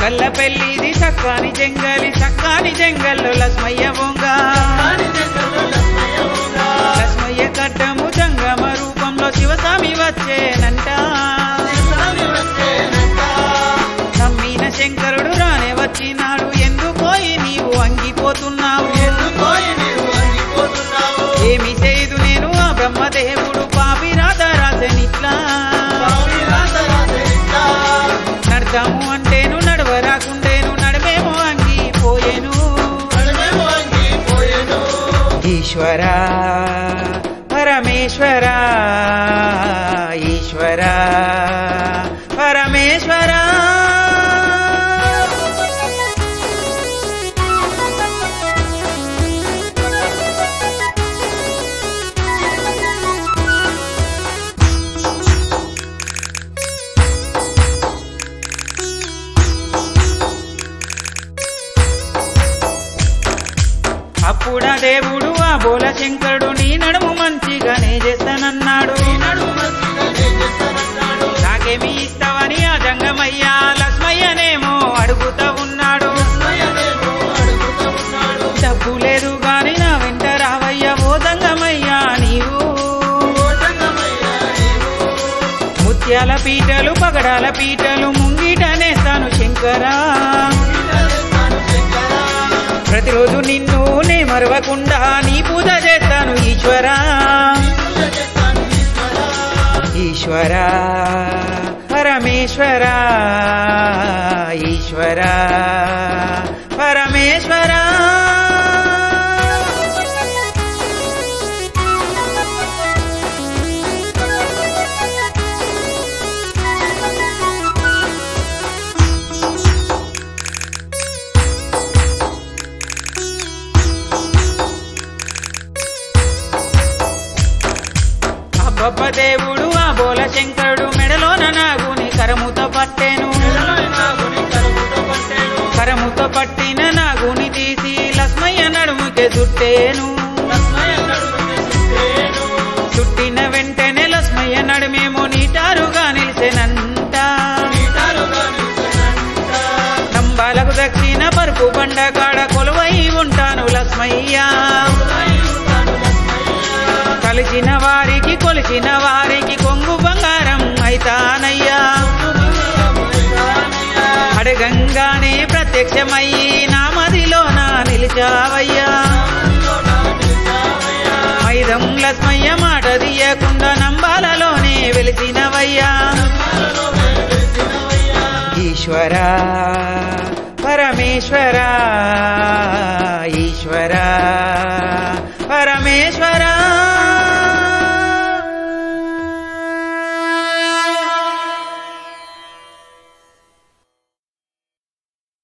గల్ల పెళ్లిది సక్కాని జంగలి సక్కాని జంగల్లో లస్మయ్య బొంగ లస్మయ్య కట్టము జంగమ రూపంలో శివస్వామి వచ్చేనంట నమ్మిన శంకరుడు రానే వచ్చినాడు ఎందుకోయి నీవు అంగిపోతున్నావు ఏమి చేయదు నేను ఆ బ్రహ్మదేవుడు పాపి రాత రాసనిట్లా నడతాము అంటేను నడవరాకుండేను నడమేమో అంగిపోయేను ఈశ్వర పరమేశ్వర ఈశ్వర పరమేశ్వర అప్పుడా దేవుడు ఆ బోల శంకరుడు నీ నడుము మంచిగానే చేస్తానన్నాడు నాకేమి ఇస్తావని ఆ జంగమయ్య లక్ష్మయ్యనేమో అడుగుతా ఉన్నాడు డబ్బు లేదు గాని నా వెంట రావయ్య ఓ దంగమయ్యా నీవు ముత్యాల పీటలు పగడాల పీటలు ముంగిటనేస్తాను శంకరా ప్రతిరోజు నిన్ను నే మరవకుండా నీ పూజ చేస్తాను ఈశ్వరా ఈశ్వరా పరమేశ్వరా ఈశ్వరా పరమేశ్వరా అబ్బబ్బ దేవుడు ఆ బోల శంకరుడు మెడలోన నాగుని కరముతో పట్టేను కరముతో పట్టిన నాగుని తీసి లక్ష్మయ్య నడుముకే చుట్టేను చుట్టిన వెంటనే లక్ష్మయ్య నడుమేమో నీటారుగా నిలిచెనంట నంబాలకు దక్షిణ పరుపు బండ కాడ కొలువై ఉంటాను లక్ష్మయ్య కలిసిన వారికి కొలిచిన వారికి కొంగు బంగారం అయితానయ్యా అడగంగానే ప్రత్యక్షమయ్యి నా మదిలో నా నిలిచావయ్యా మైదం లక్ష్మయ్య మాట తీయకుండా నంబాలలోనే వెలిసినవయ్యా ఈశ్వరా పరమేశ్వరా ఈశ్వరా